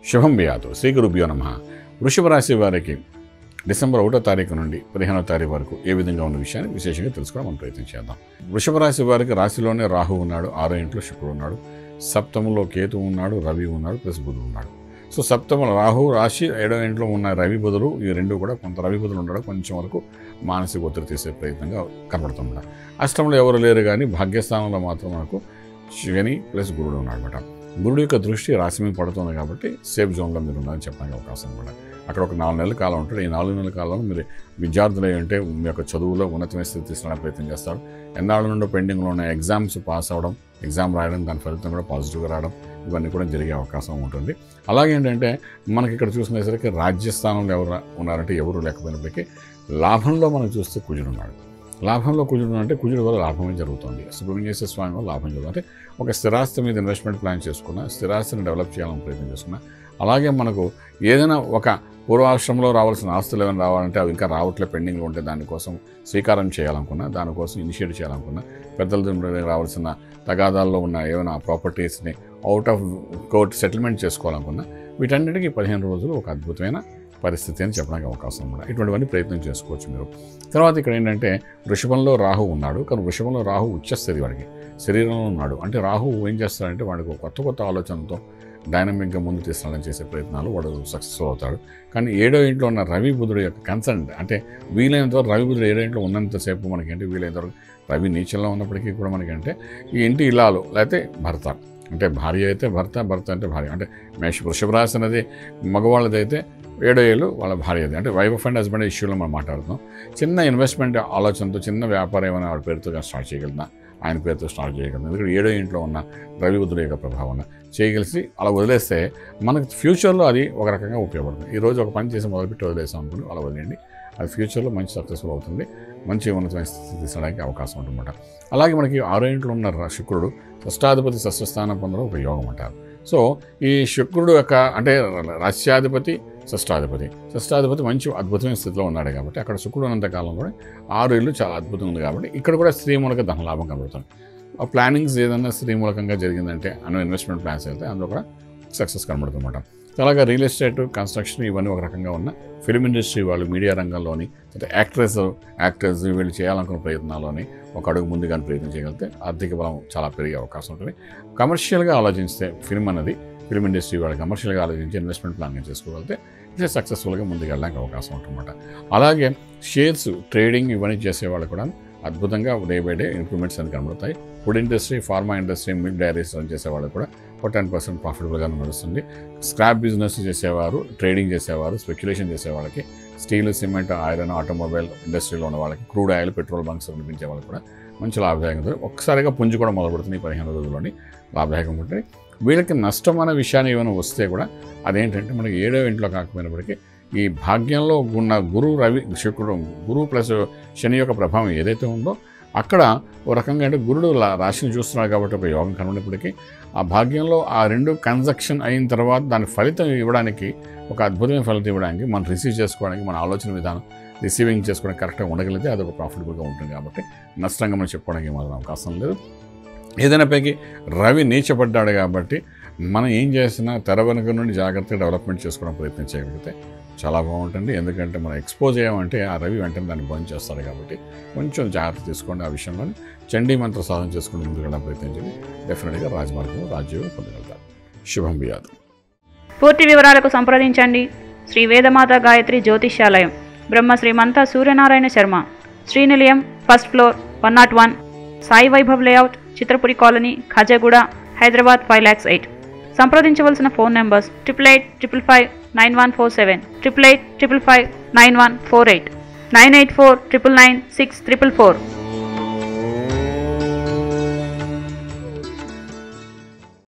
శుభం బియాదు శ్రీ గురుభ్యో నమ వృషభ రాశి వారికి డిసెంబర్ ఒకటో తారీఖు నుండి పదిహేనో తారీఖు వరకు ఏ విధంగా ఉన్న విషయాన్ని విశేషంగా తెలుసుకోవడం మనం ప్రయత్నం చేద్దాం వృషభ రాశి వారికి రాశిలోనే రాహు ఉన్నాడు ఆరో ఇంట్లో శుక్రుడు ఉన్నాడు సప్తములో కేతు ఉన్నాడు రవి ఉన్నాడు ప్లస్ బుధుడు ఉన్నాడు సో సప్తమ రాహు రాశి ఏడో ఇంట్లో ఉన్న రవి బుధుడు ఈ రెండు కూడా కొంత రవి బుధులు ఉండడం కొంచెం వరకు మానసిక ఒత్తిడి తీసే ప్రయత్నంగా కనబడుతున్నారు అష్టంలో ఎవరు లేరు కానీ భాగ్యస్థానంలో మాత్రం మనకు శని ప్లస్ గురుడు ఉన్నాడు అనమాట గురుడు యొక్క దృష్టి రాశి మీద పడుతుంది కాబట్టి సేఫ్ జోన్లో మీరు ఉన్నారని చెప్పడానికి అవకాశం కూడా అక్కడ ఒక నాలుగు నెలల కాలం ఉంటుంది ఈ నాలుగు నెలల కాలంలో మీరు విద్యార్థులు అయి ఉంటే మీ యొక్క చదువులో ఉన్నతమైన స్థితి తీసుకోవడానికి ప్రయత్నం చేస్తారు ఎన్నాళ్ళ నుండి పెండింగ్లో ఉన్న ఎగ్జామ్స్ పాస్ అవ్వడం ఎగ్జామ్ రాయడం దాని ఫలితం కూడా పాజిటివ్గా రావడం ఇవన్నీ కూడా జరిగే అవకాశం ఉంటుంది అలాగే ఏంటంటే మనకి ఇక్కడ చూసినసరికి రాజ్యస్థానంలో ఎవరు ఉన్నారంటే ఎవరు లేకపోయినప్పటికీ లాభంలో మనం చూస్తే కుజుడు ఉన్నాడు లాభంలో కుజుడు అంటే కుజుడు వల్ల లాభమే జరుగుతుంది సుబ్రహ్మణ్యేశ్వర స్వామి వల్ల లాభం జరుగుతుంది అంటే ఒక స్థిరాస్తి మీద ఇన్వెస్ట్మెంట్ ప్లాన్ చేసుకున్నా స్థిరాస్తిని డెవలప్ చేయాలని ప్రయత్నం చేసుకున్నా అలాగే మనకు ఏదైనా ఒక పూర్వాశ్రమంలో రావాల్సిన ఆస్తులు ఏమైనా రావాలంటే అవి ఇంకా రావట్లే పెండింగ్లో ఉంటే దానికోసం స్వీకారం చేయాలనుకున్నా దానికోసం ఇనిషియేట్ చేయాలనుకున్నా పెద్దల దగ్గర రావాల్సిన తగాదాల్లో ఉన్న ఏమైనా ప్రాపర్టీస్ని అవుట్ ఆఫ్ కోర్ట్ సెటిల్మెంట్ చేసుకోవాలనుకున్నా వీటన్నిటికీ పదిహేను రోజులు ఒక అద్భుతమైన పరిస్థితి అని చెప్పడానికి అవకాశం ఉంది ఇటువంటివన్నీ ప్రయత్నం చేసుకోవచ్చు మీరు తర్వాత ఇక్కడ ఏంటంటే వృషభంలో రాహు ఉన్నాడు కానీ వృషభంలో రాహు ఉచ్చస్థితి వాడికి శరీరంలో ఉన్నాడు అంటే రాహు ఏం చేస్తాడంటే వాడికి ఒక కొత్త కొత్త ఆలోచనతో డైనమిక్గా ముందు తీసుకురావడం చేసే ప్రయత్నాలు వాడు సక్సెస్ఫుల్ అవుతాడు కానీ ఏడో ఇంట్లో ఉన్న రవి బుధుడు యొక్క కన్సర్న్ అంటే వీలైనంత వరకు రవి బుధుడు ఏడో ఇంట్లో ఉన్నంతసేపు మనకేంటి వీలైనంత వరకు రవి నీచంలో ఉన్నప్పటికీ కూడా మనకంటే ఈ ఇంటి ఇల్లాలు లేకపోతే భర్త అంటే భార్య అయితే భర్త భర్త అంటే భార్య అంటే మేష వృషభ రాశి అనేది మగవాళ్ళది అయితే ఏడో ఏళ్ళు వాళ్ళ భార్యది అంటే వైఫ్ అండ్ హస్బెండ్ ఇష్యూలో మనం మాట్లాడుతున్నాం చిన్న ఇన్వెస్ట్మెంట్ ఆలోచనతో చిన్న వ్యాపారం ఏమైనా వాడి పేరుతో స్టార్ట్ చేయగలుగుతా ఆయన పేరుతో స్టార్ట్ చేయగలుగుతాం ఎందుకంటే ఏడో ఇంట్లో ఉన్న రవి బుద్ధుడు యొక్క ప్రభావం చేయగలిసి అలా వదిలేస్తే మనకు ఫ్యూచర్లో అది ఒక రకంగా ఉపయోగపడుతుంది ఈరోజు ఒక పని చేసి మొదలుపెట్టి వదిలేసాం అనుకుని అలా వదిలేయండి అది ఫ్యూచర్లో మంచి సక్సెస్ఫుల్ అవుతుంది మంచి ఉన్నతమైన స్థితి తీసుకోవడానికి అవకాశం ఉంటుందన్నమాట అలాగే మనకి ఆరో ఇంట్లో ఉన్న ర- శుక్రుడు షష్టాధిపతి షష్ఠస్థానం పొందడం ఒక యోగం అంటారు సో ఈ శుక్రుడు యొక్క అంటే రాస్యాధిపతి షష్టాధిపతి షష్టాధిపతి మంచి అద్భుతమైన స్థితిలో ఉన్నాడు కాబట్టి అక్కడ శుక్రుడు ఉన్నంత కాలం కూడా ఆరు ఇల్లు చాలా అద్భుతంగా ఉంది కాబట్టి ఇక్కడ కూడా స్త్రీ మూలక ధనలాభం కనబడుతుంది ఆ ప్లానింగ్స్ ఏదైనా స్త్రీ మూలకంగా జరిగిందంటే అన్న ఇన్వెస్ట్మెంట్ ప్లాన్స్ అయితే అందులో కూడా సక్సెస్ కనబడుతుందన్నమాట అలాగే రియల్ ఎస్టేట్ కన్స్ట్రక్షన్ ఇవన్నీ ఒక రకంగా ఉన్న ఫిల్మ్ ఇండస్ట్రీ వాళ్ళు మీడియా రంగంలోని అంటే యాక్ట్రెస్ యాక్టర్స్ వీళ్ళు చేయాలనుకున్న ప్రయత్నాల్లోని ఒక అడుగు ముందుగా ప్రయత్నం చేయగలిగితే ఆర్థిక బలం చాలా పెరిగే అవకాశం ఉంటుంది కమర్షియల్గా ఆలోచిస్తే ఫిల్మ్ అన్నది ఫిల్మ్ ఇండస్ట్రీ వాళ్ళు కమర్షియల్గా ఆలోచించి ఇన్వెస్ట్మెంట్ ప్లాన్ చేసుకోగలిగితే ఇది సక్సెస్ఫుల్గా ముందుకు వెళ్ళడానికి అవకాశం ఉంటుందన్నమాట అలాగే షేర్స్ ట్రేడింగ్ ఇవన్నీ చేసే వాళ్ళు కూడా అద్భుతంగా డే బై డే ఇంప్రూవ్మెంట్స్ అని కనబడతాయి food industry pharma industry milk dairies run చేసే వాళ్ళు కూడా ఒక టెన్ పర్సెంట్ ప్రాఫిటబుల్గా నడుస్తుంది స్క్రాప్ బిజినెస్ చేసేవారు ట్రేడింగ్ చేసేవారు స్పెక్యులేషన్ చేసే వాళ్ళకి స్టీల్ సిమెంట్ ఐరన్ ఆటోమొబైల్ ఇండస్ట్రీలో ఉన్న వాళ్ళకి క్రూడ్ ఆయిల్ పెట్రోల్ బంక్స్ కనిపించే వాళ్ళకి కూడా మంచి లాభదాయకం ఉంటుంది ఒక్కసారిగా పుంజు కూడా మొదలుపెడుతుంది ఈ పదిహేను రోజుల్లోని లాభదాయకం ఉంటుంది వీళ్ళకి నష్టం అనే విషయాన్ని ఏమైనా వస్తే కూడా అదేంటంటే మనకి ఏడో ఇంట్లో కాకపోయినప్పటికీ ఈ భాగ్యంలో ఉన్న గురు రవి శుక్రుడు గురువు ప్లస్ శని యొక్క ప్రభావం ఏదైతే ఉందో అక్కడ ఓ రకంగా అంటే గురుడు లా- రాశిని చూస్తున్నాడు కాబట్టి ఒక యోగం కనబడినప్పటికీ ఆ భాగ్యంలో ఆ రెండు కన్జక్షన్ అయిన తర్వాత దాని ఫలితం ఇవ్వడానికి ఒక అద్భుతమైన ఫలితం ఇవ్వడానికి మనం రిసీవ్ చేసుకోవడానికి మన ఆలోచన విధానం రిసీవింగ్ చేసుకోవడానికి కరెక్ట్గా ఉండగలిగితే అది ఒక ప్రాఫిటబుల్గా ఉంటుంది కాబట్టి నష్టంగా మనం చెప్పుకోవడానికి మాత్రం అవకాశం లేదు ఏదైనప్పటికీ రవి నీచపడ్డాడు కాబట్టి మనం ఏం చేసినా తెర వెనుక నుండి జాగ్రత్తగా డెవలప్మెంట్ చేసుకోవడం ప్రయత్నం చేయగలిగితే చాలా బాగుంటుంది ఎందుకంటే మనం ఎక్స్పోజ్ అయ్యామంటే ఆ రవి వెంటనే దాన్ని బంద్ చేస్తాడు కాబట్టి కొంచెం జాగ్రత్త తీసుకోండి ఆ విషయంలో చండీ మంత్ర సాధన చేసుకుని ముందుకు వెళ్ళడం ప్రయత్నించండి డెఫినెట్గా రాజమార్గంలో రాజ్యోగం పొందగలుగుతారు శుభం బియాదు పూర్తి వివరాలకు సంప్రదించండి Shri Vedamata Gayatri Jyotishyalayam Brahma Srimantha Suryanarayana Sharma Srinilayam first floor one naught one Sai Vaibhav layout Chitrapuri colony Khajaguda Hyderabad five lakhs eight సంప్రదించవలసిన phone numbers triple eight triple five nine one four seven triple eight triple five nine one four eight nine eight four triple nine six triple four